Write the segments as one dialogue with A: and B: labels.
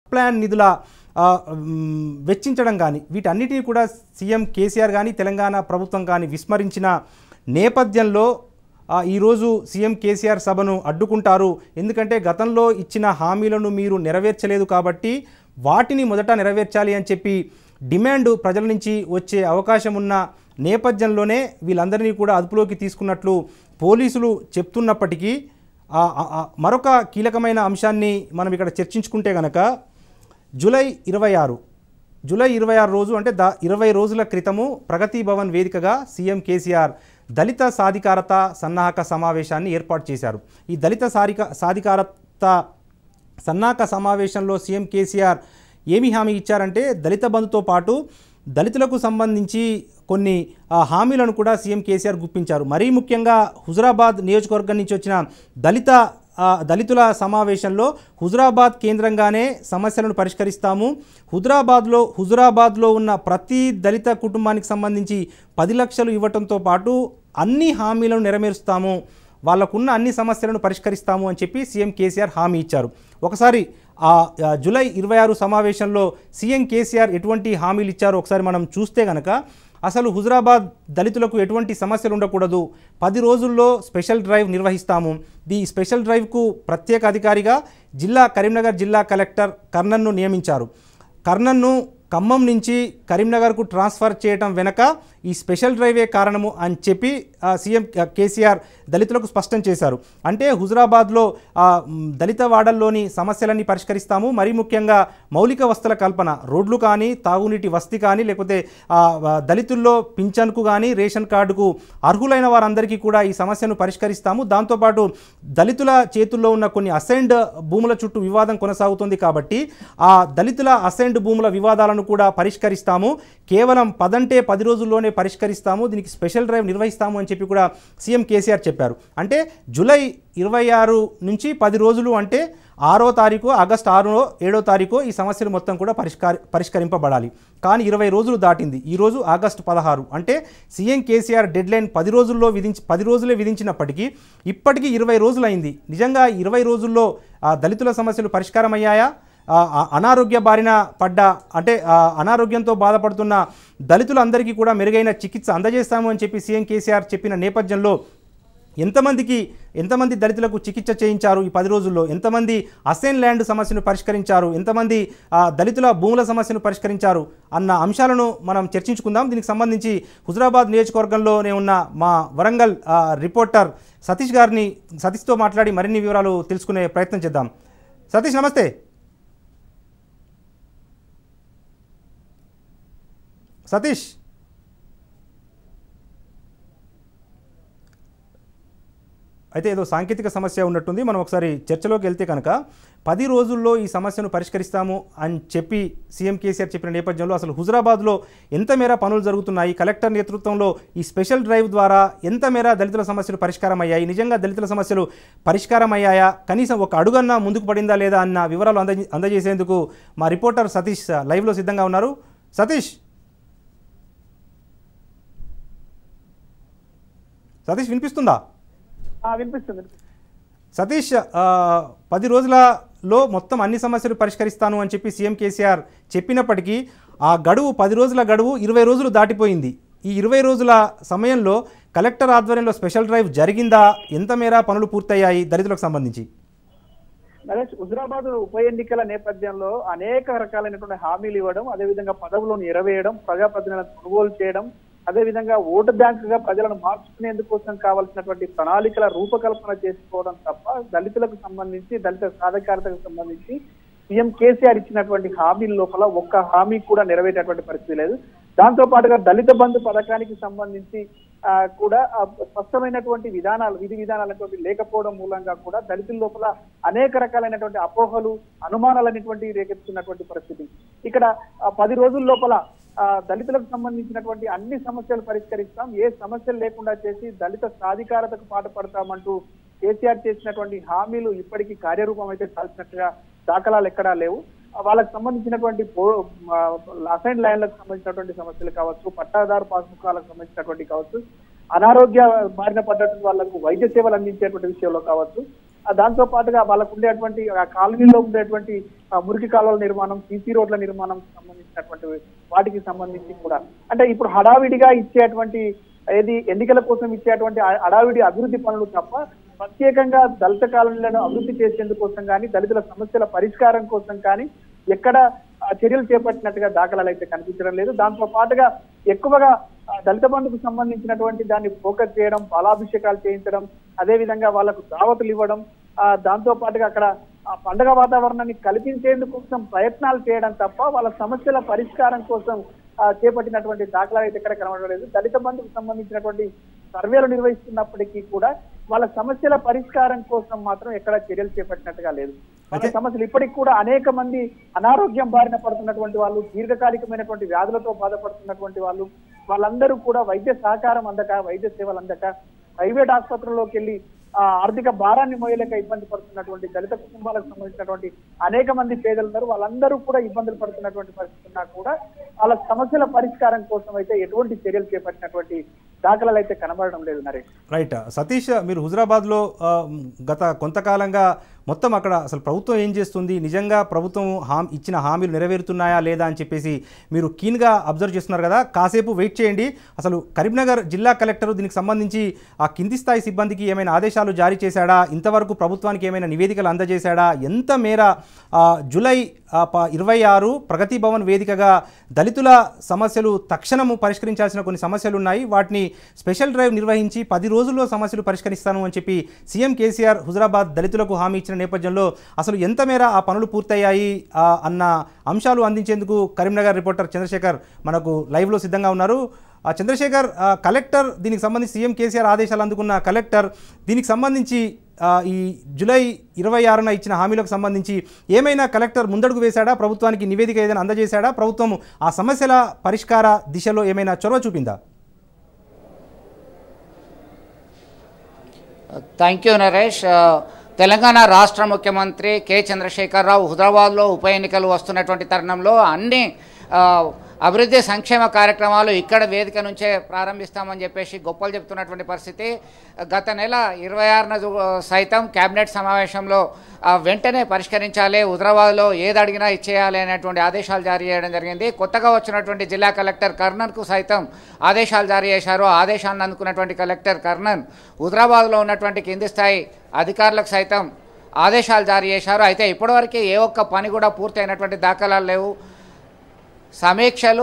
A: Plan నిధుల ఆ, మ్, వెచ్చించడం కానీ వీటన్నిటిని కూడా సీఎం కేసీఆర్ కానీ తెలంగాణ ప్రభుత్వం కానీ విస్మరించిన నేపథ్యంలో ఆ, ఈరోజు సీఎం కేసీఆర్ సభను అడ్డుకుంటారు ఎందుకంటే గతంలో ఇచ్చిన హామీలను మీరు నెరవేర్చలేదు కాబట్టి వాటిని మొదట నెరవేర్చాలి అని చెప్పి డిమాండ్ ప్రజల నుంచి వచ్చే అవకాశం ఉన్న నేపథ్యంలోనే వీళ్ళందరినీ కూడా అదుపులోకి తీసుకున్నట్లు పోలీసులు చెప్తున్నప్పటికీ ఆ, ఆ, ఆ, మరొక కీలకమైన అంశాన్ని మనం ఇక్కడ చర్చించుకుంటే గనక జూలై ఇరవై ఆరు జూలై ఇరవై ఆరు రోజు అంటే దా ఇరవై రోజుల క్రితము ప్రగతి భవన్ వేదికగా సీఎం కేసీఆర్ దళిత సాధికారత సన్నాహక సమావేశాన్ని ఏర్పాటు చేశారు ఈ దళిత సారిక సాధికారత సన్నాహక సమావేశంలో సీఎం కేసీఆర్ ఏమి హామీ ఇచ్చారంటే దళిత బంధుతో పాటు దళితులకు సంబంధించి కొన్ని ఆ, హామీలను కూడా సీఎం కేసీఆర్ గుప్పించారు మరీ ముఖ్యంగా హుజురాబాద్ నియోజకవర్గం నుంచి వచ్చిన దళిత ఆ, దళితుల సమావేశంలో హుజురాబాద్ కేంద్రంగానే సమస్యలను పరిష్కరిస్తాము హుజురాబాద్లో హుజురాబాద్లో ఉన్న ప్రతి దళిత కుటుంబానికి సంబంధించి పది లక్షలు ఇవ్వటంతో పాటు అన్ని హామీలను నెరవేరుస్తాము వాళ్ళకున్న అన్ని సమస్యలను పరిష్కరిస్తాము అని చెప్పి సీఎం కేసీఆర్ హామీ ఇచ్చారు ఒకసారి ఆ ఆ, జూలై ఇరవై ఆరు సమావేశంలో సీఎం కేసీఆర్ ఎటువంటి హామీలు ఇచ్చారో ఒకసారి మనం చూస్తే గనక అసలు హుజురాబాద్ దళితులకు ఎటువంటి సమస్యలు ఉండకూడదు పది రోజుల్లో స్పెషల్ డ్రైవ్ నిర్వహిస్తాము ఈ స్పెషల్ డ్రైవ్కు ప్రత్యేక అధికారిగా జిల్లా కరీంనగర్ జిల్లా కలెక్టర్ కర్ణన్ను నియమించారు కర్ణన్ను ఖమ్మం నుంచి కరీంనగర్కు ట్రాన్స్ఫర్ చేయటం వెనక ఈ స్పెషల్ డ్రైవే కారణము అని చెప్పి ఆ, సీఎం కేసీఆర్ దళితులకు స్పష్టం చేశారు అంటే హుజురాబాద్లో ఆ, మ్, దళిత వాడల్లోని సమస్యలన్నీ పరిష్కరిస్తాము మరీ ముఖ్యంగా మౌలిక వస్తుల కల్పన రోడ్లు కానీ తాగునీటి వసతి కానీ లేకపోతే ఆ, ఆ, దళితుల్లో పింఛన్కు కానీ రేషన్ కార్డుకు అర్హులైన వారందరికీ కూడా ఈ సమస్యను పరిష్కరిస్తాము దాంతోపాటు దళితుల చేతుల్లో ఉన్న కొన్ని అసైన్డ్ భూముల చుట్టూ వివాదం కొనసాగుతుంది కాబట్టి ఆ దళితుల అసైన్డ్ భూముల వివాదాలను కూడా పరిష్కరిస్తాము కేవలం పదంటే పది రోజుల్లోనే పరిష్కరిస్తాము దీనికి స్పెషల్ డ్రైవ్ నిర్వహిస్తాము అని చెప్పి కూడా సీఎం కేసీఆర్ చెప్పారు అంటే జూలై ఇరవై ఆరు నుంచి పది రోజులు అంటే ఆరో తారీఖు ఆగస్టు ఆరో ఏడో తారీఖు ఈ సమస్యలు మొత్తం కూడా పరిష్కార పరిష్కరింపబడాలి కానీ ఇరవై రోజులు దాటింది ఈరోజు ఆగస్టు పదహారు అంటే సీఎం కేసీఆర్ డెడ్ లైన్ పది రోజుల్లో విధించి పది రోజులే విధించినప్పటికీ ఇప్పటికీ ఇరవై రోజులైంది నిజంగా ఇరవై రోజుల్లో ఆ దళితుల సమస్యలు పరిష్కారం అయ్యాయా ఆ, ఆ, అనారోగ్య బారిన పడ్డ అంటే ఆ, అనారోగ్యంతో బాధపడుతున్న దళితులందరికీ కూడా మెరుగైన చికిత్స అందజేస్తాము అని చెప్పి సీఎం కేసీఆర్ చెప్పిన నేపథ్యంలో ఎంతమందికి ఎంతమంది దళితులకు చికిత్స చేయించారు ఈ పది రోజుల్లో ఎంతమంది అసైన్ ల్యాండ్ సమస్యను పరిష్కరించారు ఎంతమంది ఆ, దళితుల భూముల సమస్యను పరిష్కరించారు అన్న అంశాలను మనం చర్చించుకుందాం దీనికి సంబంధించి హుజురాబాద్ నియోజకవర్గంలోనే ఉన్న మా వరంగల్ ఆ, రిపోర్టర్ సతీష్ గారిని సతీష్తో మాట్లాడి మరిన్ని వివరాలు తెలుసుకునే ప్రయత్నం చేద్దాం సతీష్ నమస్తే సతీష్ అయితే ఏదో సాంకేతిక సమస్య ఉన్నట్టుంది మనం ఒకసారి చర్చలోకి వెళ్తే కనుక పది రోజుల్లో ఈ సమస్యను పరిష్కరిస్తాము అని చెప్పి సీఎం కేసీఆర్ చెప్పిన నేపథ్యంలో అసలు హుజురాబాద్లో ఎంత మేర పనులు జరుగుతున్నాయి కలెక్టర్ నేతృత్వంలో ఈ స్పెషల్ డ్రైవ్ ద్వారా ఎంత మేర దళితుల సమస్యలు పరిష్కారం అయ్యాయి నిజంగా దళితుల సమస్యలు పరిష్కారం అయ్యాయా కనీసం ఒక అడుగన్నా ముందుకు పడిందా లేదా అన్న వివరాలు అందజే అందజేసేందుకు మా రిపోర్టర్ సతీష్ లైవ్లో సిద్ధంగా ఉన్నారు సతీష్ సతీష్ వినిపిస్తుందా
B: ఆ, వినిపిస్తుంది
A: సతీష్ ఆ, పది రోజులలో మొత్తం అన్ని సమస్యలు పరిష్కరిస్తాను అని చెప్పి సీఎం కేసీఆర్ చెప్పినప్పటికీ ఆ గడువు పది రోజుల గడువు ఇరవై రోజులు దాటిపోయింది ఈ ఇరవై రోజుల సమయంలో కలెక్టర్ ఆధ్వర్యంలో స్పెషల్ డ్రైవ్ జరిగిందా ఎంత మేర పనులు పూర్తయ్యాయి దళితులకు సంబంధించి
B: నరేష్ హుజరాబాద్ ఉప ఎన్నికల నేపథ్యంలో అనేక రకాలైనటువంటి హామీలు ఇవ్వడం అదేవిధంగా పదవులను ఎరవేయడం ప్రజాప్రతినిధులను కొనుగోలు చేయడం అదేవిధంగా ఓటు బ్యాంకుగా ప్రజలను మార్చుకునేందుకోసం కావాల్సినటువంటి ప్రణాళికల రూపకల్పన చేసుకోవడం తప్ప దళితులకు సంబంధించి దళిత సాధికారతకు సంబంధించి సీఎం కేసీఆర్ ఇచ్చినటువంటి హామీల లోపల ఒక్క హామీ కూడా నెరవేరేటువంటి పరిస్థితి లేదు దాంతో పాటుగా దళిత బంధు పథకానికి సంబంధించి ఆ, కూడా ఆ, స్పష్టమైనటువంటి విధానాలు విధి విధానాలు అనేటువంటి లేకపోవడం మూలంగా కూడా దళితుల లోపల అనేక రకాలైనటువంటి అపోహలు అనుమానాలు అనేటువంటి రేకెత్తున్నటువంటి పరిస్థితి ఇక్కడ ఆ, పది రోజుల లోపల ఆ, దళితులకు సంబంధించినటువంటి అన్ని సమస్యలు పరిష్కరిస్తాం ఏ సమస్యలు లేకుండా చేసి దళిత సాధికారతకు పాటుపడతామంటూ కేసీఆర్ చేసినటువంటి హామీలు ఇప్పటికీ కార్యరూపం అయితే చాల్సినట్టుగా దాఖలాలు ఎక్కడా లేవు ఆ, వాళ్ళకి సంబంధించినటువంటి అసైన్ ల్యాండ్లకు సంబంధించినటువంటి సమస్యలు కావచ్చు పట్టాదారు పాస్బుక్లకు సంబంధించినటువంటి కావచ్చు అనారోగ్య బారిన పడ్డటువంటి వాళ్ళకు వైద్య సేవలు అందించేటువంటి విషయంలో కావచ్చు ఆ దాంతో పాటుగా వాళ్ళకు ఉండేటువంటి ఆ కాలనీలో ఉండేటువంటి ఆ మురికి కాలువల నిర్మాణం సీసీ రోడ్ల నిర్మాణం సంబంధించినటువంటి వాటికి సంబంధించి కూడా అంటే ఇప్పుడు హడావిడిగా ఇచ్చేటువంటి ఏది ఎన్నికల కోసం ఇచ్చేటువంటి ఆ హడావిడి అభివృద్ధి పనులు తప్ప ప్రత్యేకంగా దళిత కాలనీలను అభివృద్ధి చేసేందుకోసం కానీ దళితుల సమస్యల పరిష్కారం కోసం కానీ ఎక్కడ ఆ, చర్యలు చేపట్టినట్టుగా దాఖలాలు అయితే కనిపించడం లేదు దాంతో పాటుగా ఎక్కువగా ఆ, దళిత బంధుకు సంబంధించినటువంటి దాన్ని ఫోకస్ చేయడం పాలాభిషేకాలు చేయించడం అదే విధంగా వాళ్ళకు దావతులు ఇవ్వడం ఆ, దాంతో పాటుగా అక్కడ ఆ పండగ వాతావరణాన్ని కల్పించేందుకు కోసం ప్రయత్నాలు చేయడం తప్ప వాళ్ళ సమస్యల పరిష్కారం కోసం ఆ, చేపట్టినటువంటి దాఖలాలు అయితే ఎక్కడ కనబడలేదు దళిత బంధుకు సంబంధించినటువంటి సర్వేలు నిర్వహిస్తున్నప్పటికీ కూడా వాళ్ళ సమస్యల పరిష్కారం కోసం మాత్రం ఎక్కడ చర్యలు చేపట్టినట్టుగా లేదు వాళ్ళ సమస్యలు ఇప్పటికి కూడా అనేక మంది అనారోగ్యం బారిన పడుతున్నటువంటి వాళ్ళు దీర్ఘకాలికమైనటువంటి వ్యాధులతో బాధపడుతున్నటువంటి వాళ్ళు వాళ్ళందరూ కూడా వైద్య సహకారం అందక వైద్య సేవలు అందక ప్రైవేట్ ఆసుపత్రుల్లోకి వెళ్ళి ఆ ఆర్థిక భారాన్ని మోయలేక ఇబ్బంది పడుతున్నటువంటి దళిత కుటుంబాలకు సంబంధించినటువంటి అనేక మంది పేదలు ఉన్నారు వాళ్ళందరూ కూడా ఇబ్బందులు పడుతున్నటువంటి పరిస్థితి ఉన్నా కూడా వాళ్ళ సమస్యల పరిష్కారం కోసం అయితే ఎటువంటి చర్యలు చేపట్టినటువంటి దాఖలాలు అయితే కనబడడం లేదు నరేష్
A: రైట్ సతీష్ మీరు హుజరాబాద్లో ఆ, గత కొంతకాలంగా మొత్తం అక్కడ అసలు ప్రభుత్వం ఏం చేస్తుంది నిజంగా ప్రభుత్వం హామీ ఇచ్చిన హామీలు నెరవేరుతున్నాయా లేదా అని చెప్పేసి మీరు కీన్గా అబ్జర్వ్ చేస్తున్నారు కదా కాసేపు వెయిట్ చేయండి అసలు కరీంనగర్ జిల్లా కలెక్టర్ దీనికి సంబంధించి ఆ కింది స్థాయి సిబ్బందికి ఏమైనా ఆదేశాలు జారీ చేశాడా ఇంతవరకు ప్రభుత్వానికి ఏమైనా నివేదికలు అందజేశాడా ఎంత మేర ఆ, జూలై ఆ, ప- ఇరవై ఆరు ప్రగతి భవన్ వేదికగా దళితుల సమస్యలు తక్షణము పరిష్కరించాల్సిన కొన్ని సమస్యలు ఉన్నాయి వాటిని స్పెషల్ డ్రైవ్ నిర్వహించి పది రోజుల్లో సమస్యలు పరిష్కరిస్తాను అని చెప్పి సీఎం కేసీఆర్ హుజరాబాద్ దళితులకు హామీ ఇచ్చిన నేపథ్యంలో అసలు ఎంత మేర ఆ పనులు పూర్తయ్యాయి ఆ, అన్న అంశాలు అందించేందుకు కరీంనగర్ రిపోర్టర్ చంద్రశేఖర్ మనకు లైవ్లో సిద్ధంగా ఉన్నారు ఆ చంద్రశేఖర్ ఆ, కలెక్టర్ దీనికి సంబంధించి సీఎం కేసీఆర్ ఆదేశాలు అందుకున్న కలెక్టర్ దీనికి సంబంధించి ఆ, ఈ జూలై ఇరవై ఆరున ఇచ్చిన హామీలకు సంబంధించి ఏమైనా కలెక్టర్ ముందడుగు వేశాడా ప్రభుత్వానికి నివేదిక ఏదైనా అందజేశాడా ప్రభుత్వం ఆ సమస్యల పరిష్కార దిశలో ఏమైనా చొరవ చూపిందా
C: థ్యాంక్ యూ నరేష్ ఆ, తెలంగాణ రాష్ట్ర ముఖ్యమంత్రి కె చంద్రశేఖరరావు హుదరాబాద్లో ఉప ఎన్నికలు వస్తున్నటువంటి తరుణంలో అన్ని ఆ, అభివృద్ధి సంక్షేమ కార్యక్రమాలు ఇక్కడ వేదిక నుంచే ప్రారంభిస్తామని చెప్పేసి గొప్పలు చెప్తున్నటువంటి పరిస్థితి గత నెల ఇరవై ఆరున జు- సైతం కేబినెట్ సమావేశంలో ఆ, వెంటనే పరిష్కరించాలి హుదరాబాద్లో ఏది అడిగినా ఇచ్చేయాలి అనేటువంటి ఆదేశాలు జారీ చేయడం జరిగింది కొత్తగా వచ్చినటువంటి జిల్లా కలెక్టర్ కర్నన్కు సైతం ఆదేశాలు జారీ చేశారు ఆ ఆదేశాలను అందుకున్నటువంటి కలెక్టర్ కర్నన్ హుదరాబాద్లో ఉన్నటువంటి కింది స్థాయి అధికారులకు సైతం ఆదేశాలు జారీ చేశారు అయితే ఇప్పటివరకు ఏ ఒక్క పని కూడా పూర్తయినటువంటి దాఖలాలు లేవు సమీక్షలు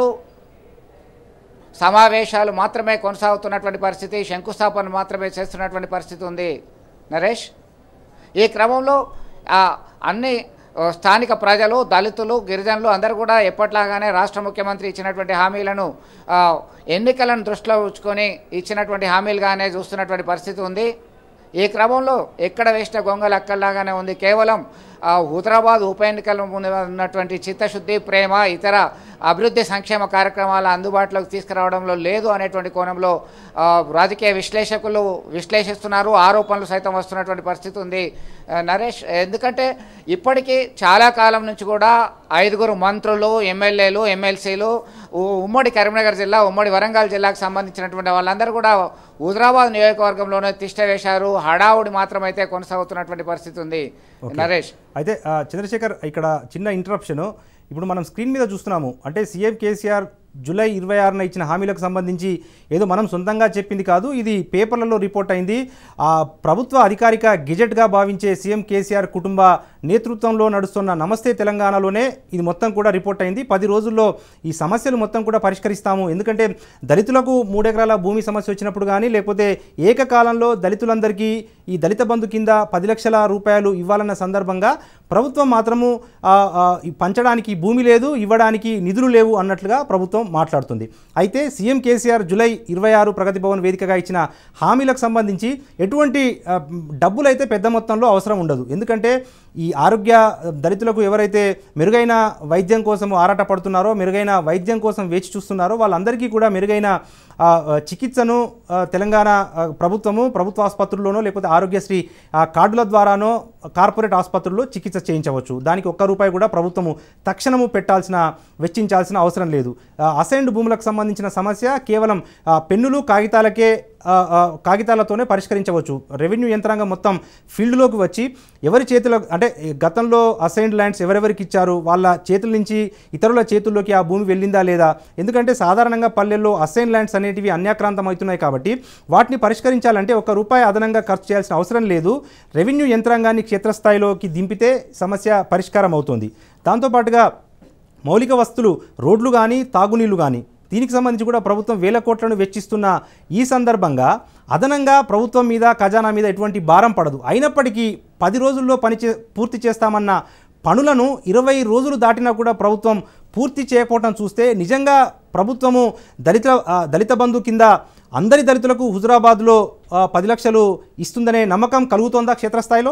C: సమావేశాలు మాత్రమే కొనసాగుతున్నటువంటి పరిస్థితి శంకుస్థాపన మాత్రమే చేస్తున్నటువంటి పరిస్థితి ఉంది నరేష్ ఈ క్రమంలో ఆ, అన్ని ఆ, స్థానిక ప్రజలు దళితులు గిరిజనులు అందరూ కూడా ఎప్పట్లాగానే రాష్ట్ర ముఖ్యమంత్రి ఇచ్చినటువంటి హామీలను ఆ, ఎన్నికలను దృష్టిలో ఉంచుకొని ఇచ్చినటువంటి హామీలుగానే చూస్తున్నటువంటి పరిస్థితి ఉంది ఈ క్రమంలో ఎక్కడ వేసిన గొంగలు అక్కడలాగానే ఉంది కేవలం ఆ, హుదరాబాద్ ఉప ఎన్నికల ముందు ఉన్నటువంటి చిత్తశుద్ధి ప్రేమ ఇతర అభివృద్ధి సంక్షేమ కార్యక్రమాల అందుబాటులోకి తీసుకురావడంలో లేదు అనేటువంటి కోణంలో ఆ, రాజకీయ విశ్లేషకులు విశ్లేషిస్తున్నారు ఆరోపణలు సైతం వస్తున్నటువంటి పరిస్థితి ఉంది ఆ, నరేష్ ఎందుకంటే ఇప్పటికీ చాలా కాలం నుంచి కూడా ఐదుగురు మంత్రులు ఎమ్మెల్యేలు ఎమ్మెల్సీలు ఉ- ఉమ్మడి కరీంనగర్ జిల్లా ఉమ్మడి వరంగల్ జిల్లాకు సంబంధించినటువంటి వాళ్ళందరూ కూడా హుజరాబాద్ నియోజకవర్గంలోనే తిష్ట వేశారు హడావుడి మాత్రమైతే కొనసాగుతున్నటువంటి పరిస్థితి ఉంది నరేష్
A: అయితే ఆ, చంద్రశేఖర్ ఇక్కడ చిన్న ఇంటరప్షను ఇప్పుడు మనం స్క్రీన్ మీద చూస్తున్నాము అంటే సీఎం కేసీఆర్ జూలై ఇరవై ఆరున ఇచ్చిన హామీలకు సంబంధించి ఏదో మనం సొంతంగా చెప్పింది కాదు ఇది పేపర్లలో రిపోర్ట్ అయింది ఆ ప్రభుత్వ అధికారిక గెజెట్గా భావించే సీఎం కేసీఆర్ కుటుంబ నేతృత్వంలో నడుస్తున్న నమస్తే తెలంగాణలోనే ఇది మొత్తం కూడా రిపోర్ట్ అయింది పది రోజుల్లో ఈ సమస్యలు మొత్తం కూడా పరిష్కరిస్తాము ఎందుకంటే దళితులకు మూడెకరాల భూమి సమస్య వచ్చినప్పుడు కానీ లేకపోతే ఏకకాలంలో దళితులందరికీ ఈ దళిత బంధు కింద పది లక్షల రూపాయలు ఇవ్వాలన్న సందర్భంగా ప్రభుత్వం మాత్రము ఆ, ఆ, ఈ పంచడానికి భూమి లేదు ఇవ్వడానికి నిధులు లేవు అన్నట్లుగా ప్రభుత్వం మాట్లాడుతుంది అయితే సీఎం కేసీఆర్ జూలై ఇరవై ఆరు ప్రగతి భవన్ వేదికగా ఇచ్చిన హామీలకు సంబంధించి ఎటువంటి ఆ, డబ్బులు అయితే పెద్ద మొత్తంలో అవసరం ఉండదు ఎందుకంటే ఈ ఆరోగ్య దళితులకు ఎవరైతే మెరుగైన వైద్యం కోసం ఆరాట పడుతున్నారో మెరుగైన వైద్యం కోసం వేచి చూస్తున్నారో వాళ్ళందరికీ కూడా మెరుగైన ఆ, ఆ, చికిత్సను ఆ, తెలంగాణ ఆ, ప్రభుత్వము ప్రభుత్వ ఆసుపత్రుల్లోనో లేకపోతే ఆరోగ్యశ్రీ ఆ, కార్డుల ద్వారానో కార్పొరేట్ ఆసుపత్రుల్లో చికిత్స చేయించవచ్చు దానికి ఒక్క రూపాయి కూడా ప్రభుత్వము తక్షణము పెట్టాల్సిన వెచ్చించాల్సిన అవసరం లేదు ఆ, అసైన్డ్ భూములకు సంబంధించిన సమస్య కేవలం ఆ, పెన్నులు కాగితాలకే ఆ, ఆ, కాగితాలతోనే పరిష్కరించవచ్చు రెవెన్యూ యంత్రాంగం మొత్తం ఫీల్డ్లోకి వచ్చి ఎవరి చేతిలో అంటే ఈ గతంలో అసైన్డ్ ల్యాండ్స్ ఎవరెవరికి ఇచ్చారు వాళ్ళ చేతుల నుంచి ఇతరుల చేతుల్లోకి ఆ భూమి వెళ్ళిందా లేదా ఎందుకంటే సాధారణంగా పల్లెల్లో అసైన్ ల్యాండ్స్ అనేటివి అన్యాక్రాంతం అవుతున్నాయి కాబట్టి వాటిని పరిష్కరించాలంటే ఒక రూపాయి అదనంగా ఖర్చు చేయాల్సిన అవసరం లేదు రెవెన్యూ యంత్రాంగాన్ని క్షేత్రస్థాయిలోకి దింపితే సమస్య పరిష్కారం అవుతుంది దాంతోపాటుగా మౌలిక వస్తువులు రోడ్లు కానీ తాగునీళ్లు కానీ దీనికి సంబంధించి కూడా ప్రభుత్వం వేల కోట్లను వెచ్చిస్తున్న ఈ సందర్భంగా అదనంగా ప్రభుత్వం మీద ఖజానా మీద ఎటువంటి భారం పడదు అయినప్పటికీ పది రోజుల్లో పని చే పూర్తి చేస్తామన్న పనులను ఇరవై రోజులు దాటినా కూడా ప్రభుత్వం పూర్తి చేయకపోవటం చూస్తే నిజంగా ప్రభుత్వము దళిత ఆ, దళిత బంధు కింద అందరి దళితులకు హుజురాబాద్లో ఆ, పది లక్షలు ఇస్తుందనే నమ్మకం కలుగుతోందా క్షేత్రస్థాయిలో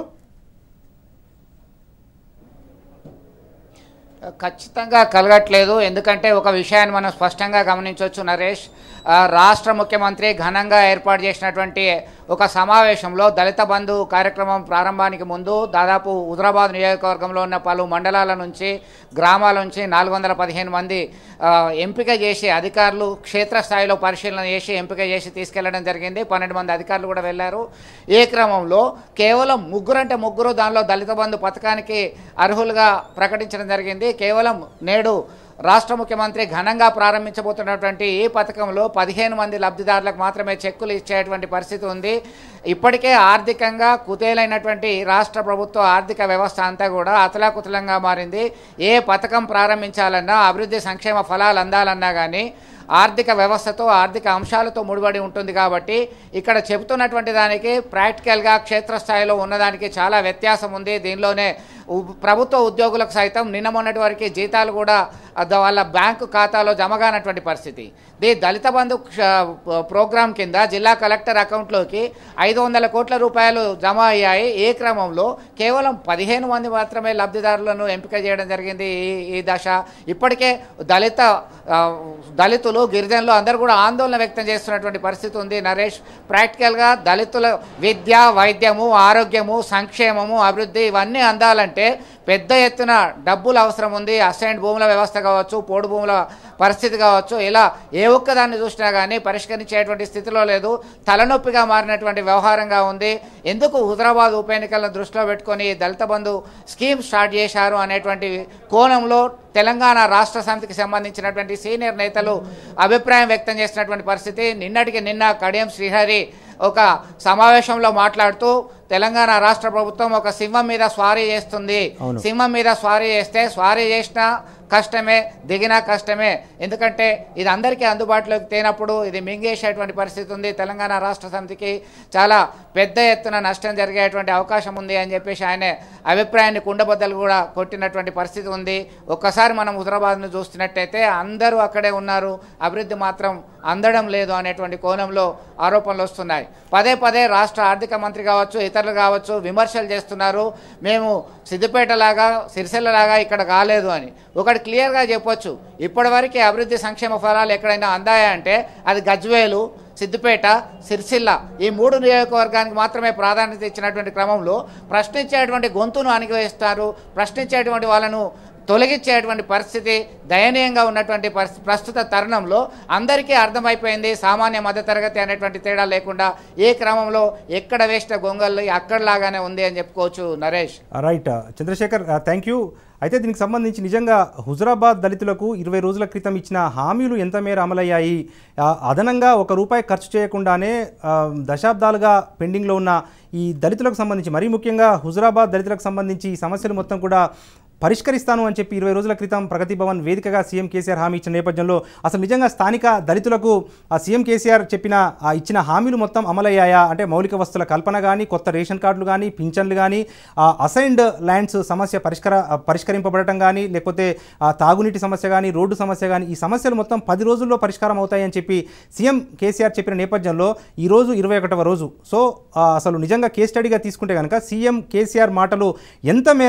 C: ఖచ్చితంగా కలగట్లేదు ఎందుకంటే ఒక విషయాన్ని మనం స్పష్టంగా గమనించవచ్చు నరేష్ ఆ, రాష్ట్ర ముఖ్యమంత్రి ఘనంగా ఏర్పాటు చేసినటువంటి ఒక సమావేశంలో దళిత బంధు కార్యక్రమం ప్రారంభానికి ముందు దాదాపు హుజరాబాద్ నియోజకవర్గంలో ఉన్న పలు మండలాల నుంచి గ్రామాల నుంచి నాలుగు వందల పదిహేను మంది ఆ, ఎంపిక చేసి అధికారులు క్షేత్రస్థాయిలో పరిశీలన చేసి ఎంపిక చేసి తీసుకెళ్లడం జరిగింది పన్నెండు మంది అధికారులు కూడా వెళ్ళారు ఏ క్రమంలో కేవలం ముగ్గురు అంటే ముగ్గురు దానిలో దళిత బంధు పథకానికి అర్హులుగా ప్రకటించడం జరిగింది కేవలం నేడు రాష్ట్ర ముఖ్యమంత్రి ఘనంగా ప్రారంభించబోతున్నటువంటి ఈ పథకంలో పదిహేను మంది లబ్ధిదారులకు మాత్రమే చెక్కులు ఇచ్చేటువంటి పరిస్థితి ఉంది ఇప్పటికే ఆర్థికంగా కుతేలైనటువంటి రాష్ట్ర ప్రభుత్వ ఆర్థిక వ్యవస్థ అంతా కూడా అతలాకుతలంగా మారింది ఏ పథకం ప్రారంభించాలన్నా అభివృద్ధి సంక్షేమ ఫలాలు అందాలన్నా కానీ ఆర్థిక వ్యవస్థతో ఆర్థిక అంశాలతో ముడిపడి ఉంటుంది కాబట్టి ఇక్కడ చెబుతున్నటువంటి దానికి ప్రాక్టికల్గా క్షేత్రస్థాయిలో ఉన్నదానికి చాలా వ్యత్యాసం ఉంది దీనిలోనే ఉ- ప్రభుత్వ ఉద్యోగులకు సైతం నిన్న మొన్నటి వరకు జీతాలు కూడా అద- వాళ్ళ బ్యాంకు ఖాతాలో జమ కానటువంటి పరిస్థితి ది దళిత బంధు క్ష- ప్రోగ్రాం కింద జిల్లా కలెక్టర్ అకౌంట్లోకి ఐదు వందల కోట్ల రూపాయలు జమ అయ్యాయి ఏ క్రమంలో కేవలం పదిహేను మంది మాత్రమే లబ్ధిదారులను ఎంపిక చేయడం జరిగింది ఈ ఈ దశ ఇప్పటికే దళిత ఆ, దళితులు గిరిజనులు అందరూ కూడా ఆందోళన వ్యక్తం చేస్తున్నటువంటి పరిస్థితి ఉంది నరేష్ ప్రాక్టికల్గా దళితుల విద్య వైద్యము ఆరోగ్యము సంక్షేమము అభివృద్ధి ఇవన్నీ అందాలంటే పెద్ద ఎత్తున డబ్బులు అవసరం ఉంది అసైన్డ్ భూముల వ్యవస్థ కావచ్చు పోడు భూముల పరిస్థితి కావచ్చు ఇలా ఏ ఒక్కదాన్ని చూసినా కానీ పరిష్కరించేటువంటి స్థితిలో లేదు తలనొప్పిగా మారినటువంటి వ్యవహారంగా ఉంది ఎందుకు హుదరాబాద్ ఉప ఎన్నికలను దృష్టిలో పెట్టుకొని ఈ దళిత బంధు స్కీమ్ స్టార్ట్ చేశారు అనేటువంటి కోణంలో తెలంగాణ రాష్ట్ర సమితికి సంబంధించినటువంటి సీనియర్ నేతలు అభిప్రాయం వ్యక్తం చేసినటువంటి పరిస్థితి నిన్నటికి నిన్న కడియం శ్రీహరి ఒక సమావేశంలో మాట్లాడుతూ తెలంగాణ రాష్ట్ర ప్రభుత్వం ఒక సింహం మీద స్వారీ చేస్తుంది
A: అవును.
C: సింహం మీద స్వారీ చేస్తే స్వారీ చేసినా కష్టమే దిగినా కష్టమే ఎందుకంటే ఇది అందరికీ అందుబాటులోకి తేనప్పుడు ఇది మింగేసేటువంటి పరిస్థితి ఉంది తెలంగాణ రాష్ట్ర సమితికి చాలా పెద్ద ఎత్తున నష్టం జరిగేటువంటి అవకాశం ఉంది అని చెప్పేసి ఆయన అభిప్రాయాన్ని కుండబద్దలు కూడా కొట్టినటువంటి పరిస్థితి ఉంది ఒక్కసారి మనం హుదరాబాద్ను చూస్తున్నట్టయితే అందరూ అక్కడే ఉన్నారు అభివృద్ధి మాత్రం అందడం లేదు అనేటువంటి కోణంలో ఆరోపణలు వస్తున్నాయి పదే పదే రాష్ట్ర ఆర్థిక మంత్రి కావచ్చు ఇతరులు కావచ్చు విమర్శలు చేస్తున్నారు మేము సిద్దిపేట లాగా సిరిసిల్ల లాగా ఇక్కడ కాలేదు అని ఒకటి క్లియర్గా చెప్పొచ్చు ఇప్పటివరకు అభివృద్ధి సంక్షేమ ఫలాలు ఎక్కడైనా అందాయా అంటే అది గజ్వేలు సిద్దిపేట సిరిసిల్ల ఈ మూడు నియోజకవర్గానికి మాత్రమే ప్రాధాన్యత ఇచ్చినటువంటి క్రమంలో ప్రశ్నించేటువంటి గొంతును అణిగివేస్తారు ప్రశ్నించేటువంటి వాళ్ళను తొలగించేటువంటి పరిస్థితి దయనీయంగా ఉన్నటువంటి పరిస్థి ప్రస్తుత తరుణంలో అందరికీ అర్థమైపోయింది సామాన్య మధ్యతరగతి అనేటువంటి తేడా లేకుండా ఏ క్రమంలో ఎక్కడ వేసిన గొంగళ్ళు అక్కడలాగానే ఉంది అని చెప్పుకోవచ్చు Naresh
A: right Chandrasekhar thank you అయితే దీనికి సంబంధించి నిజంగా హుజురాబాద్ దళితులకు ఇరవై రోజుల క్రితం ఇచ్చిన హామీలు ఎంత మేర అమలయ్యాయి ఆ, అదనంగా ఒక రూపాయి ఖర్చు చేయకుండానే ఆ, దశాబ్దాలుగా పెండింగ్లో ఉన్న ఈ దళితులకు సంబంధించి మరీ ముఖ్యంగా హుజురాబాద్ దళితులకు సంబంధించి ఈ సమస్యలు మొత్తం కూడా పరిష్కరిస్తాను అని చెప్పి ఇరవై రోజుల క్రితం ప్రగతి భవన్ వేదికగా సీఎం కేసీఆర్ హామీ ఇచ్చిన నేపథ్యంలో అసలు నిజంగా స్థానిక దళితులకు ఆ సీఎం కేసీఆర్ చెప్పిన ఆ ఇచ్చిన హామీలు మొత్తం అమలయ్యాయా అంటే మౌలిక వస్తువుల కల్పన కానీ కొత్త రేషన్ కార్డులు కానీ పింఛన్లు కానీ అసైన్డ్ ల్యాండ్స్ సమస్య పరిష్కర ఆ, పరిష్కరింపబడటం కానీ లేకపోతే ఆ, తాగునీటి సమస్య కానీ రోడ్డు సమస్య కానీ ఈ సమస్యలు మొత్తం పది రోజుల్లో పరిష్కారం అవుతాయని చెప్పి సీఎం కేసీఆర్ చెప్పిన నేపథ్యంలో ఈ రోజు ఇరవై ఒకటవ రోజు సో ఆ, అసలు నిజంగా కేస్ స్టడీగా తీసుకుంటే కనుక సీఎం కేసీఆర్ మాటలు ఎంత మేర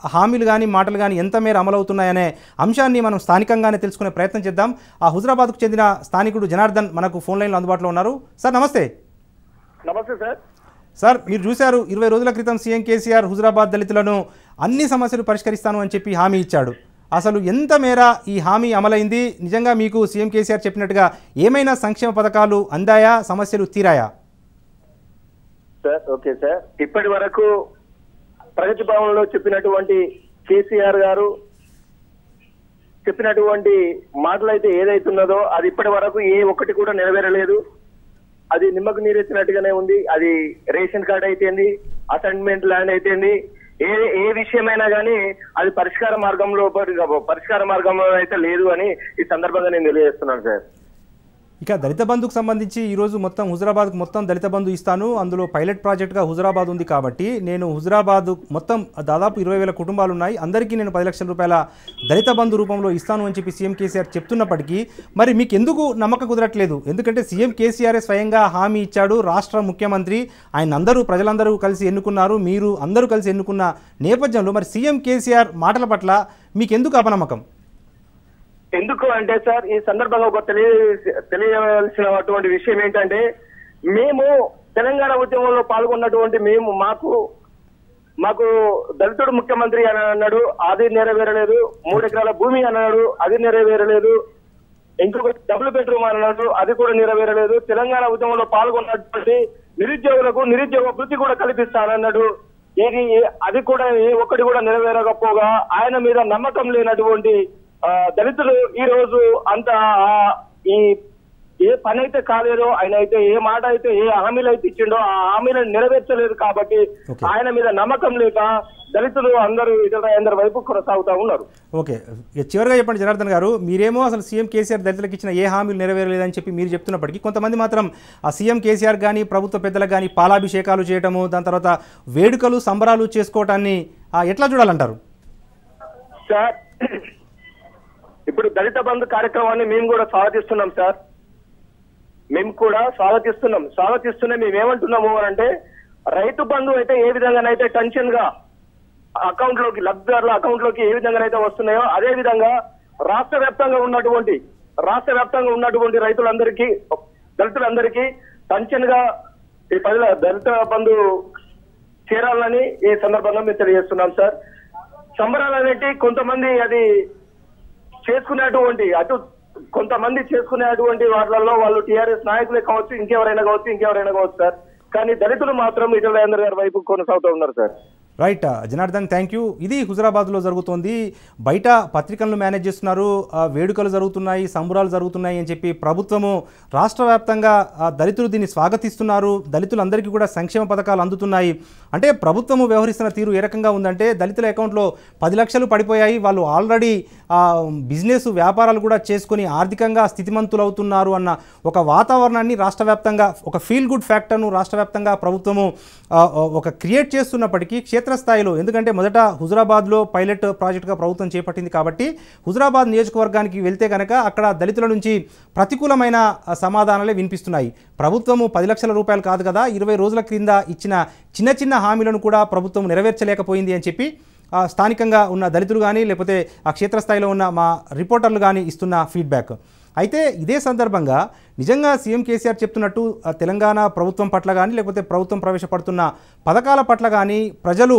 A: హామీలు కానీ మాటలు కానీ ఎంత మేర అమలవుతున్నాయనే అంశాన్ని మనం స్థానికంగానే తెలుసుకునే ప్రయత్నం చేద్దాం ఆ హుజరాబాద్కు చెందిన స్థానికుడు జనార్దన్ మనకు ఫోన్ లైన్లో అందుబాటులో ఉన్నారు సార్ నమస్తే
D: నమస్తే సార్
A: సార్ మీరు చూశారు ఇరవై రోజుల క్రితం సీఎం కేసీఆర్ హుజరాబాద్ దళితులను అన్ని సమస్యలు పరిష్కరిస్తాను అని చెప్పి హామీ ఇచ్చాడు అసలు ఎంత మేర ఈ హామీ అమలైంది నిజంగా మీకు సీఎం కేసీఆర్ చెప్పినట్టుగా ఏమైనా సంక్షేమ పథకాలు అందాయా సమస్యలు తీరాయా
D: సార్ ఓకే సార్ ఇప్పటి వరకు ప్రగతి భవన్లో చెప్పినటువంటి కేసీఆర్ గారు చెప్పినటువంటి మాటలు అయితే ఏదైతున్నదో అది ఇప్పటి వరకు ఏ ఒక్కటి కూడా నెరవేరలేదు అది నిమ్మకు నీరెత్తినట్టుగానే ఉంది అది రేషన్ కార్డ్ అయితేంది అసైన్మెంట్ ల్యాండ్ అయితేంది ఏ ఏ విషయమైనా కానీ అది పరిష్కార మార్గంలో పరిష్కార మార్గంలో అయితే లేదు అని ఈ సందర్భంగా నేను తెలియజేస్తున్నాను సార్
A: ఇక దళిత బంధుకు సంబంధించి ఈరోజు మొత్తం హుజరాబాద్కు మొత్తం దళిత బంధు ఇస్తాను అందులో పైలట్ ప్రాజెక్ట్గా హుజరాబాద్ ఉంది కాబట్టి నేను హుజరాబాద్ మొత్తం దాదాపు ఇరవై వేల కుటుంబాలు ఉన్నాయి అందరికీ నేను పది లక్షల రూపాయల దళిత బంధు రూపంలో ఇస్తాను అని చెప్పి సీఎం కేసీఆర్ చెప్తున్నప్పటికీ మరి మీకు ఎందుకు నమ్మకం కుదరట్లేదు ఎందుకంటే సీఎం కేసీఆర్ స్వయంగా హామీ ఇచ్చాడు రాష్ట్ర ముఖ్యమంత్రి ఆయన అందరూ ప్రజలందరూ కలిసి ఎన్నుకున్నారు మీరు అందరూ కలిసి ఎన్నుకున్న నేపథ్యంలో మరి సీఎం కేసీఆర్ మాటల పట్ల మీకు ఎందుకు అపనమ్మకం
D: ఎందుకు అంటే సార్ ఈ సందర్భంగా ఒక తెలియ తెలియవలసినటువంటి విషయం ఏంటంటే మేము తెలంగాణ ఉద్యమంలో పాల్గొన్నటువంటి మేము మాకు మాకు దళితుడు ముఖ్యమంత్రి అని అన్నాడు అది నెరవేరలేదు మూడు ఎకరాల భూమి అన్నాడు అది నెరవేరలేదు ఇంకొక డబుల్ బెడ్రూమ్ అన్నాడు అది కూడా నెరవేరలేదు తెలంగాణ ఉద్యమంలో పాల్గొన్నటువంటి నిరుద్యోగులకు నిరుద్యోగ వృత్తి కూడా కల్పిస్తానన్నాడు ఇది అది కూడా ఏ ఒక్కటి కూడా నెరవేరకపోగా ఆయన మీద నమ్మకం లేనటువంటి ఆ, దళితులు ఈ రోజు అంత ఆ, ఈ ఏ పని అయితే కాలేదో ఆయన అయితే ఏ మాట అయితే ఏ హామీలు అయితే ఇచ్చిండో ఆ హామీలను నెరవేర్చలేదు కాబట్టి
A: Okay.
D: ఆయన మీద నమ్మకం లేక దళితులు అందరూ ఇతర అందరి వైపు కొనసాగుతా ఉన్నారు
A: ఓకే ఇక చివరిగా చెప్పండి జనార్దన్ గారు మీరేమో అసలు సీఎం కేసీఆర్ దళితులకు ఇచ్చిన ఏ హామీలు నెరవేరలేదని చెప్పి మీరు చెప్తున్నప్పటికీ కొంతమంది మాత్రం ఆ సీఎం కేసీఆర్ కానీ ప్రభుత్వ పెద్దలకు కానీ పాలాభిషేకాలు చేయటము దాని తర్వాత వేడుకలు సంబరాలు చేసుకోవటాన్ని ఆ, ఎట్లా చూడాలంటారు
D: సార్ ఇప్పుడు దళిత బంధు కార్యక్రమాన్ని మేము కూడా స్వాగతిస్తున్నాం సార్ మేము కూడా స్వాగతిస్తున్నాం స్వాగతిస్తూనే మేము ఏమంటున్నాము అని అంటే రైతు బంధు అయితే ఏ విధంగానైతే టెన్షన్ గా అకౌంట్ లోకి లబ్ధిదారుల అకౌంట్ లోకి ఏ విధంగానైతే వస్తున్నాయో అదే విధంగా రాష్ట్ర వ్యాప్తంగా ఉన్నటువంటి రాష్ట్ర వ్యాప్తంగా ఉన్నటువంటి రైతులందరికీ దళితులందరికీ టెన్షన్ గా ఈ పదిల దళిత బంధు చేరాలని ఈ సందర్భంగా మేము తెలియజేస్తున్నాం సార్ సంబరాలు అనేటి కొంతమంది అది చేసుకునేటువంటి అటు కొంతమంది చేసుకునేటువంటి వాళ్ళలో వాళ్ళు టీఆర్ఎస్ నాయకులే కావచ్చు ఇంకెవరైనా కావచ్చు ఇంకెవరైనా కావచ్చు సార్ కానీ దళితులు మాత్రం ఇటల రాజేంద్ర గారి వైపు కొనసాగుతూ ఉన్నారు sir
A: right Janardhan thank you ఇది హుజరాబాద్లో జరుగుతోంది బయట పత్రికలను మేనేజ్ చేస్తున్నారు ఆ, వేడుకలు జరుగుతున్నాయి సంబురాలు జరుగుతున్నాయి అని చెప్పి ప్రభుత్వము రాష్ట్ర వ్యాప్తంగా ఆ, దళితులు దీన్ని స్వాగతిస్తున్నారు దళితులందరికీ కూడా సంక్షేమ పథకాలు అందుతున్నాయి అంటే ప్రభుత్వము వ్యవహరిస్తున్న తీరు ఏ రకంగా ఉందంటే దళితుల అకౌంట్లో పది లక్షలు పడిపోయాయి వాళ్ళు ఆల్రెడీ బిజినెస్ వ్యాపారాలు కూడా చేసుకొని ఆర్థికంగా స్థితిమంతులు అవుతున్నారు అన్న ఒక వాతావరణాన్ని రాష్ట్ర వ్యాప్తంగా ఒక ఫీల్ గుడ్ ఫ్యాక్టర్ను రాష్ట్ర వ్యాప్తంగా ప్రభుత్వము ఆ, ఒక క్రియేట్ చేస్తున్నప్పటికీ క్షేత్రస్థాయిలో ఎందుకంటే మొదట హుజరాబాద్లో పైలట్ ప్రాజెక్టుగా ప్రభుత్వం చేపట్టింది కాబట్టి హుజరాబాద్ నియోజకవర్గానికి వెళ్తే కనుక అక్కడ దళితుల నుంచి ప్రతికూలమైన ఆ, సమాధానాలే వినిపిస్తున్నాయి ప్రభుత్వము పది లక్షల రూపాయలు కాదు కదా ఇరవై రోజుల క్రింద ఇచ్చిన చిన్న చిన్న హామీలను కూడా ప్రభుత్వం నెరవేర్చలేకపోయింది అని చెప్పి ఆ, స్థానికంగా ఉన్న దళితులు కానీ లేకపోతే ఆ క్షేత్రస్థాయిలో ఉన్న మా రిపోర్టర్లు కానీ ఇస్తున్న ఫీడ్బ్యాక్ అయితే ఇదే సందర్భంగా నిజంగా సీఎం కేసీఆర్ చెప్తున్నట్టు ఆ, తెలంగాణ ప్రభుత్వం పట్ల కానీ లేకపోతే ప్రభుత్వం ప్రవేశపెడుతున్న పథకాల పట్ల కానీ ప్రజలు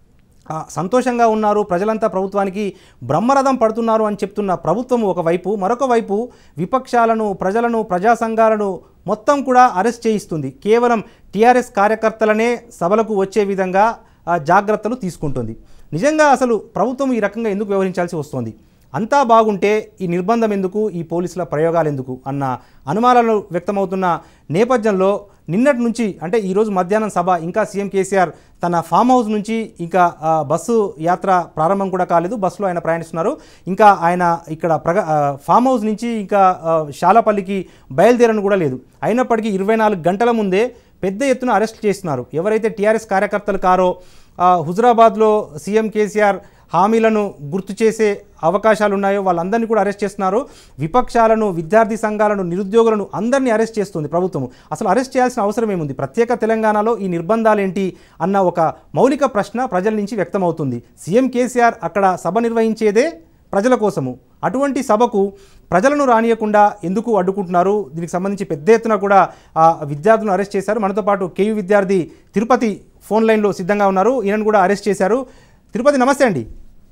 A: ఆ, సంతోషంగా ఉన్నారు ప్రజలంతా ప్రభుత్వానికి బ్రహ్మరథం పడుతున్నారు అని చెప్తున్న ప్రభుత్వం ఒకవైపు మరొక వైపు విపక్షాలను ప్రజలను ప్రజా సంఘాలను మొత్తం కూడా అరెస్ట్ చేయిస్తుంది కేవలం టీఆర్ఎస్ కార్యకర్తలనే సభలకు వచ్చే విధంగా ఆ, జాగ్రత్తలు తీసుకుంటుంది నిజంగా అసలు ప్రభుత్వం ఈ రకంగా ఎందుకు వ్యవహరించాల్సి వస్తోంది అంతా బాగుంటే ఈ నిర్బంధం ఎందుకు ఈ పోలీసుల ప్రయోగాలు ఎందుకు అన్న అనుమానాలు వ్యక్తమవుతున్న నేపథ్యంలో నిన్నటి నుంచి అంటే ఈరోజు మధ్యాహ్నం సభ ఇంకా సీఎం కేసీఆర్ తన ఫామ్ హౌస్ నుంచి ఇంకా ఆ, బస్సు యాత్ర ప్రారంభం కూడా కాలేదు బస్సులో ఆయన ప్రయాణిస్తున్నారు ఇంకా ఆయన ఇక్కడ ప్రగ ఆ, ఫామ్ హౌస్ నుంచి ఇంకా ఆ, శాలపల్లికి బయలుదేరని కూడా లేదు అయినప్పటికీ ఇరవై నాలుగు గంటల ముందే పెద్ద ఎత్తున అరెస్ట్ చేస్తున్నారు ఎవరైతే టీఆర్ఎస్ కార్యకర్తలు కారో ఆ, హుజురాబాద్లో సీఎం కేసీఆర్ హామీలను గుర్తు చేసే అవకాశాలు ఉన్నాయో వాళ్ళందరినీ కూడా అరెస్ట్ చేస్తున్నారు విపక్షాలను విద్యార్థి సంఘాలను నిరుద్యోగులను అందరినీ అరెస్ట్ చేస్తుంది ప్రభుత్వం అసలు అరెస్ట్ చేయాల్సిన అవసరం ఏముంది ప్రత్యేక తెలంగాణలో ఈ నిర్బంధాలు ఏంటి అన్న ఒక మౌలిక ప్రశ్న ప్రజల నుంచి వ్యక్తమవుతుంది సీఎం కేసీఆర్ అక్కడ సభ నిర్వహించేదే ప్రజల కోసము అటువంటి సభకు ప్రజలను రానియకుండా ఎందుకు అడ్డుకుంటున్నారు దీనికి సంబంధించి పెద్ద ఎత్తున కూడా ఆ, విద్యార్థులను అరెస్ట్ చేశారు మనతో పాటు కేయు విద్యార్థి తిరుపతి ఫోన్ లైన్లో సిద్ధంగా ఉన్నారు ఈయనను కూడా అరెస్ట్ చేశారు తిరుపతి నమస్తే అండి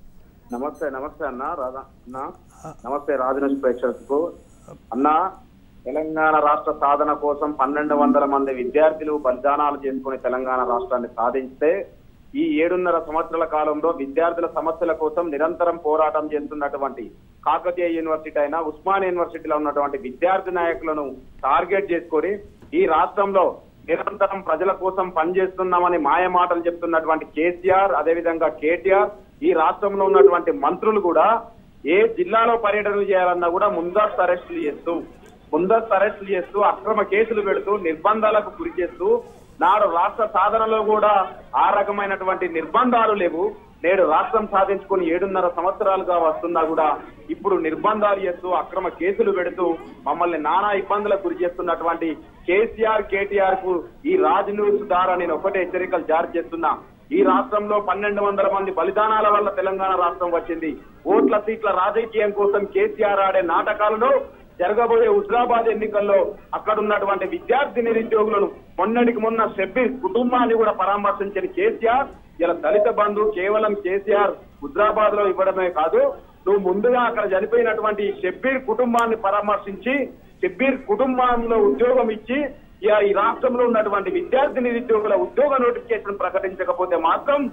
E: నమస్తే నమస్తే అన్న రాధా అన్న నమస్తే రాజనీష్ ప్రేక్షకులకు అన్న తెలంగాణ రాష్ట్ర సాధన కోసం పన్నెండు వందల మంది విద్యార్థులు బలిదానాలు చేసుకుని తెలంగాణ రాష్ట్రాన్ని సాధిస్తే ఈ ఏడున్నర సంవత్సరాల కాలంలో విద్యార్థుల సమస్యల కోసం నిరంతరం పోరాటం చేస్తున్నటువంటి కాకతీయ యూనివర్సిటీ అయినా ఉస్మాన్ యూనివర్సిటీలో ఉన్నటువంటి విద్యార్థి నాయకులను టార్గెట్ చేసుకొని ఈ రాష్ట్రంలో నిరంతరం ప్రజల కోసం పనిచేస్తున్నామని మాయ మాటలు చెప్తున్నటువంటి కేసీఆర్ అదేవిధంగా కేటీఆర్ ఈ రాష్ట్రంలో ఉన్నటువంటి మంత్రులు కూడా ఏ జిల్లాలో పర్యటనలు చేయాలన్నా కూడా ముందస్తు అరెస్టులు చేస్తూ ముందస్తు అరెస్టులు చేస్తూ అక్రమ కేసులు పెడుతూ నిర్బంధాలకు గురి చేస్తూ నాడు రాష్ట్ర సాధనలో కూడా ఆ రకమైనటువంటి నిర్బంధాలు లేవు నేడు రాష్ట్రం సాధించుకొని ఏడున్నర సంవత్సరాలుగా వస్తున్నా కూడా ఇప్పుడు నిర్బంధాలు చేస్తూ అక్రమ కేసులు పెడుతూ మమ్మల్ని నానా ఇబ్బందులకు గురి చేస్తున్నటువంటి కేసీఆర్ కేటీఆర్ కు ఈ రాజ్ న్యూస్ ద్వారా నేను ఒకటే హెచ్చరికలు జారీ చేస్తున్నా ఈ రాష్ట్రంలో పన్నెండు వందల మంది బలిదానాల వల్ల తెలంగాణ రాష్ట్రం వచ్చింది ఓట్ల సీట్ల రాజకీయం కోసం కేసీఆర్ ఆడే నాటకాలను జరగబోయే హుజరాబాద్ ఎన్నికల్లో అక్కడ ఉన్నటువంటి విద్యార్థి నిరుద్యోగులను మొన్నటికి మొన్న షబ్బీర్ కుటుంబాన్ని కూడా పరామర్శించిన కేసీఆర్ ఇలా దళిత బంధు కేవలం కేసీఆర్ హుజరాబాద్ లో ఇవ్వడమే కాదు నువ్వు ముందుగా అక్కడ చనిపోయినటువంటి షబ్బీర్ కుటుంబాన్ని పరామర్శించి షబ్బీర్ కుటుంబంలో ఉద్యోగం ఇచ్చి ఇక ఈ రాష్ట్రంలో ఉన్నటువంటి విద్యార్థి నిరుద్యోగుల ఉద్యోగ నోటిఫికేషన్ ప్రకటించకపోతే మాత్రం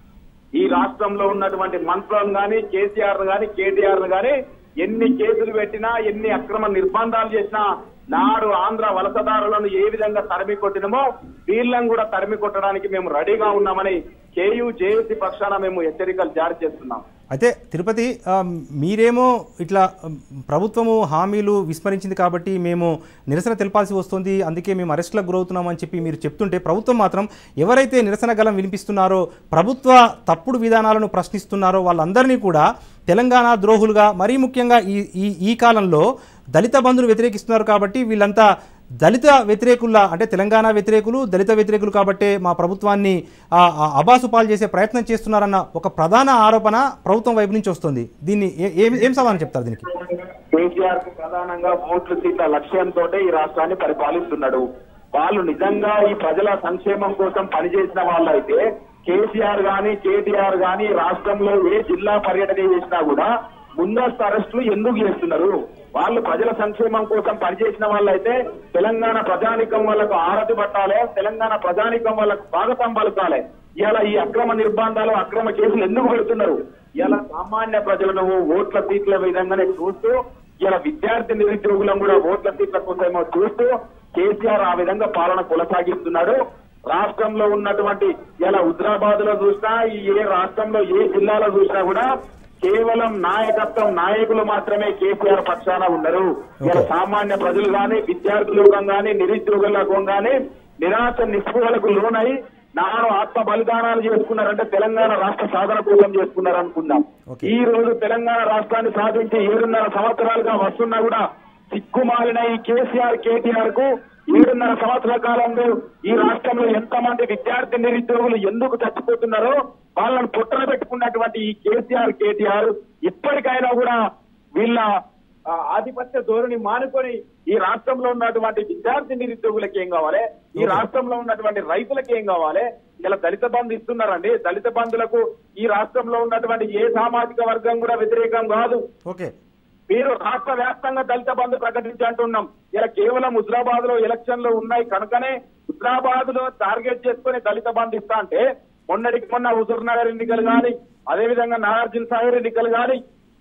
E: ఈ రాష్ట్రంలో ఉన్నటువంటి మంత్రులను గాని కేసీఆర్ గాని కేటీఆర్ గాని ఎన్ని కేసులు పెట్టినా ఎన్ని అక్రమ నిర్బంధాలు చేసినా నాడు ఆంధ్ర వలసదారులను ఏ విధంగా తరిమి కొట్టినమో వీళ్ళని కూడా తరిమి కొట్టడానికి మేము రెడీగా ఉన్నామని కేయూ జేఏసీ పక్షాన మేము హెచ్చరికలు జారీ చేస్తున్నాం
A: అయితే తిరుపతి ఆ, మీరేమో ఇట్లా ఆ, ప్రభుత్వము హామీలు విస్మరించింది కాబట్టి మేము నిరసన తెలపాల్సి వస్తుంది అందుకే మేము అరెస్టులకు గురవుతున్నామని చెప్పి మీరు చెప్తుంటే ప్రభుత్వం మాత్రం ఎవరైతే నిరసన గలం వినిపిస్తున్నారో ప్రభుత్వ తప్పుడు విధానాలను ప్రశ్నిస్తున్నారో వాళ్ళందరినీ కూడా తెలంగాణ ద్రోహులుగా మరీ ముఖ్యంగా ఈ ఈ ఈ కాలంలో దళిత బంధును వ్యతిరేకిస్తున్నారు కాబట్టి వీళ్ళంతా దళిత వ్యతిరేకుల్లా అంటే తెలంగాణ వ్యతిరేకులు దళిత వ్యతిరేకులు కాబట్టే మా ప్రభుత్వాన్ని ఆ, ఆ, అబాసు పాలు చేసే ప్రయత్నం చేస్తున్నారన్న ఒక ప్రధాన ఆరోపణ ప్రభుత్వం వైపు నుంచి వస్తుంది దీన్ని ఏ- ఏం ఏం సమాధానం చెప్తారు దీనికి
E: కేసీఆర్ కు ప్రధానంగా ఓట్లు సీట్ల లక్ష్యంతో ఈ రాష్ట్రాన్ని పరిపాలిస్తున్నాడు వాళ్ళు నిజంగా ఈ ప్రజల సంక్షేమం కోసం పనిచేసిన వాళ్ళైతే కేసీఆర్ గాని కేటీఆర్ గాని రాష్ట్రంలో ఏ జిల్లా పర్యటన చేసినా కూడా ముందస్తు అరెస్టులు ఎందుకు చేస్తున్నారు వాళ్ళు ప్రజల సంక్షేమం కోసం పనిచేసిన వాళ్ళైతే తెలంగాణ ప్రజానికం వాళ్ళకు ఆరతి పట్టాలి తెలంగాణ ప్రజానికం వాళ్ళకు స్వాగతం పలకాలి ఇలా ఈ అక్రమ నిర్బంధాలు అక్రమ కేసులు ఎందుకు పెడుతున్నారు ఇలా సామాన్య ప్రజలను ఓట్ల సీట్ల విధంగానే చూస్తూ ఇలా విద్యార్థి నిరుద్యోగులను కూడా ఓట్ల సీట్ల కోసమేమో చూస్తూ కేసీఆర్ ఆ విధంగా పాలన కొనసాగిస్తున్నాడు రాష్ట్రంలో ఉన్నటువంటి ఇలా హుజరాబాద్ లో చూసినా ఈ ఏ రాష్ట్రంలో ఏ జిల్లాలో చూసినా కూడా కేవలం నాయకత్వం నాయకులు మాత్రమే కేసీఆర్ పక్షాన ఉన్నారు ఇలా సామాన్య ప్రజలు గాని విద్యార్థి లోకం గాని నిరుద్యోగుల లోకం గాని నిరాశ నిస్పృహలకు లోనై నాను ఆత్మ బలిదానాలు చేసుకున్నారంటే తెలంగాణ రాష్ట్ర సాధన కోసం చేసుకున్నారు అనుకుందాం
A: Okay.
E: ఈ రోజు తెలంగాణ రాష్ట్రాన్ని సాధించి ఏడున్నర సంవత్సరాలుగా వస్తున్నా కూడా సిగ్గుమాలిన ఈ కేసీఆర్ కేటీఆర్ కు ఏడున్నర సంవత్సరాల కాలంలో ఈ రాష్ట్రంలో ఎంతమంది విద్యార్థి నిరుద్యోగులు ఎందుకు చచ్చిపోతున్నారో వాళ్ళని పుట్టన పెట్టుకున్నటువంటి ఈ కేసీఆర్ కేటీఆర్ ఇప్పటికైనా కూడా వీళ్ళ ఆ, ఆధిపత్య ధోరణి మానుకొని ఈ రాష్ట్రంలో ఉన్నటువంటి విద్యార్థి నిరుద్యోగులకు ఏం కావాలి ఈ రాష్ట్రంలో ఉన్నటువంటి రైతులకు ఏం కావాలి ఇలా దళిత బంధు ఇస్తున్నారండి దళిత బంధులకు ఈ రాష్ట్రంలో ఉన్నటువంటి ఏ సామాజిక వర్గం కూడా వ్యతిరేకం కాదు
A: ఓకే
E: మీరు రాష్ట్ర వ్యాప్తంగా దళిత బంధు ప్రకటించి అంటున్నాం ఇలా కేవలం హుజరాబాద్ లో ఎలక్షన్లు ఉన్నాయి కనుకనే హుజరాబాద్ లో టార్గెట్ చేసుకుని దళిత బంధు ఇస్తా అంటే మొన్నటికి మొన్న హుజూర్ నగర్ ఎన్నికలు కానీ అదేవిధంగా నాగార్జున సాగర్ ఎన్నికలు కానీ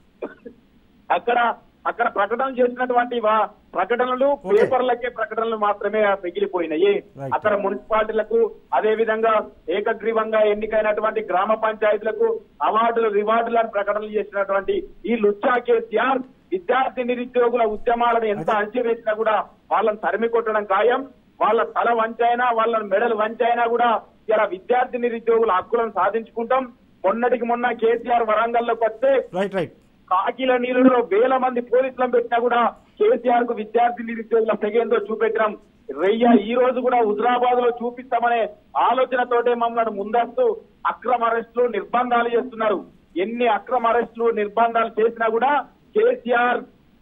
E: అక్కడ అక్కడ ప్రకటన చేసినటువంటి వా- ప్రకటనలు
A: Okay.
E: పేపర్లకే ప్రకటనలు మాత్రమే మిగిలిపోయినాయి
A: Right.
E: అక్కడ మున్సిపాలిటీలకు అదే విధంగా ఏకగ్రీవంగా ఎన్నికైనటువంటి గ్రామ పంచాయతీలకు అవార్డులు రివార్డులు అని ప్రకటనలు చేసినటువంటి ఈ లుచ్చా కేసీఆర్ విద్యార్థి నిరుద్యోగుల ఉద్యమాలను ఎంత అంచివేసినా కూడా వాళ్ళని తరిమి కొట్టడం ఖాయం వాళ్ళ తల వంచైనా వాళ్ళ మెడలు వంచైనా కూడా ఇలా విద్యార్థి నిరుద్యోగుల హక్కులను సాధించుకుంటాం మొన్నటికి మొన్న కేసీఆర్ వరంగల్లోకి వస్తే
A: రైట్ రైట్
E: కాకిల నీళ్ళలో వేల మంది పోలీసులను పెట్టినా కూడా కేసీఆర్ కు విద్యార్థి నిరుద్యోగుల తెగేందో చూపెట్టడం రెయ్య ఈ రోజు కూడా హుజరాబాద్ లో చూపిస్తామనే ఆలోచనతోటే మమ్మల్ని ముందస్తు అక్రమ అరెస్టులు నిర్బంధాలు చేస్తున్నారు ఎన్ని అక్రమ అరెస్టులు నిర్బంధాలు చేసినా కూడా కేసీఆర్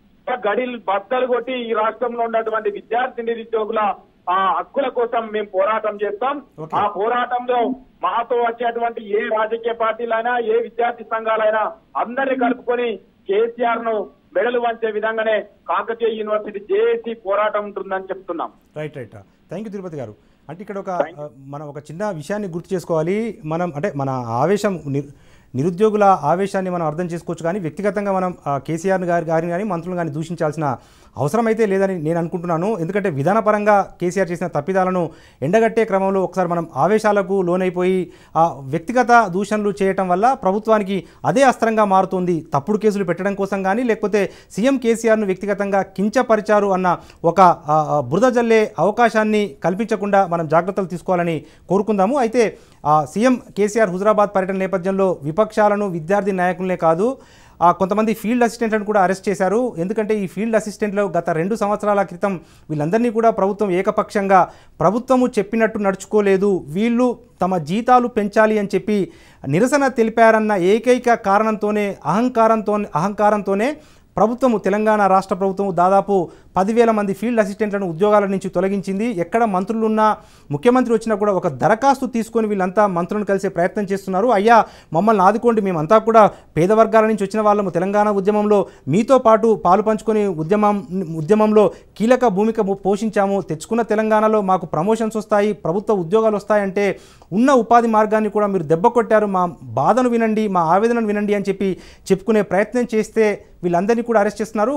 E: గడిలు బద్దలు కొట్టి ఈ రాష్ట్రంలో ఉన్నటువంటి విద్యార్థి నిరుద్యోగుల ఆ హక్కుల కోసం మేము పోరాటం చేస్తాం
A: Okay.
E: ఆ పోరాటంలో మాతో వచ్చేటువంటి ఏ రాజకీయ పార్టీలైనా ఏ విద్యార్థి సంఘాలైనా అందరినీ కలుపుకొని కేసీఆర్ ను మెడలు వంచే విధంగానే కాకతీయ యూనివర్సిటీ జేఏసీ పోరాటం ఉంటుందని చెప్తున్నాం
A: right right thank you Tirupati గారు అంటే ఇక్కడ ఒక ఆ, మనం ఒక చిన్న విషయాన్ని గుర్తు చేసుకోవాలి మనం అంటే మన ఆవేశం నిర్- నిరుద్యోగుల ఆవేశాన్ని మనం అర్థం చేసుకోవచ్చు కానీ వ్యక్తిగతంగా మనం ఆ, కేసీఆర్ గారి గారిని కానీ మంత్రులను కానీ దూషించాల్సిన అవసరం అయితే లేదని నేను అనుకుంటున్నాను ఎందుకంటే విధానపరంగా కేసీఆర్ చేసిన తప్పిదాలను ఎండగట్టే క్రమంలో ఒకసారి మనం ఆవేశాలకు లోనైపోయి ఆ వ్యక్తిగత దూషణలు చేయటం వల్ల ప్రభుత్వానికి అదే అస్త్రంగా మారుతుంది తప్పుడు కేసులు పెట్టడం కోసం కానీ లేకపోతే సీఎం కేసీఆర్ను వ్యక్తిగతంగా కించపరిచారు అన్న ఒక ఆ, ఆ, బురద జల్లే అవకాశాన్ని కల్పించకుండా మనం జాగ్రత్తలు తీసుకోవాలని కోరుకుందాము అయితే ఆ, సీఎం కేసీఆర్ హుజరాబాద్ పర్యటన నేపథ్యంలో విపక్షాలను విద్యార్థి నాయకులనే కాదు ఆ, కొంతమంది ఫీల్డ్ అసిస్టెంట్లను కూడా అరెస్ట్ చేశారు ఎందుకంటే ఈ ఫీల్డ్ అసిస్టెంట్లు గత రెండు సంవత్సరాల క్రితం వీళ్ళందరినీ కూడా ప్రభుత్వం ఏకపక్షంగా ప్రభుత్వము చెప్పినట్టు నడుచుకోలేదు వీళ్ళు తమ జీతాలు పెంచాలి అని చెప్పి నిరసన తెలిపారన్న ఏకైక కారణంతోనే అహంకారంతో అహంకారంతోనే ప్రభుత్వము తెలంగాణ రాష్ట్ర ప్రభుత్వం దాదాపు పదివేల మంది ఫీల్డ్ అసిస్టెంట్లను ఉద్యోగాల నుంచి తొలగించింది ఎక్కడ మంత్రులున్నా ముఖ్యమంత్రి వచ్చినా కూడా ఒక దరఖాస్తు తీసుకొని వీళ్ళంతా మంత్రులను కలిసే ప్రయత్నం చేస్తున్నారు అయ్యా మమ్మల్ని ఆదుకోండి మేమంతా కూడా పేద వర్గాల నుంచి వచ్చిన వాళ్ళము తెలంగాణ ఉద్యమంలో మీతో పాటు పాలు పంచుకొని ఉద్యమం ఉద్యమంలో కీలక భూమిక పోషించాము తెచ్చుకున్న తెలంగాణలో మాకు ప్రమోషన్స్ వస్తాయి ప్రభుత్వ ఉద్యోగాలు వస్తాయంటే ఉన్న ఉపాధి మార్గాన్ని కూడా మీరు దెబ్బ కొట్టారు మా బాధను వినండి మా ఆవేదనను వినండి అని చెప్పి చెప్పుకునే ప్రయత్నం చేస్తే వీళ్ళందరినీ కూడా అరెస్ట్ చేస్తున్నారు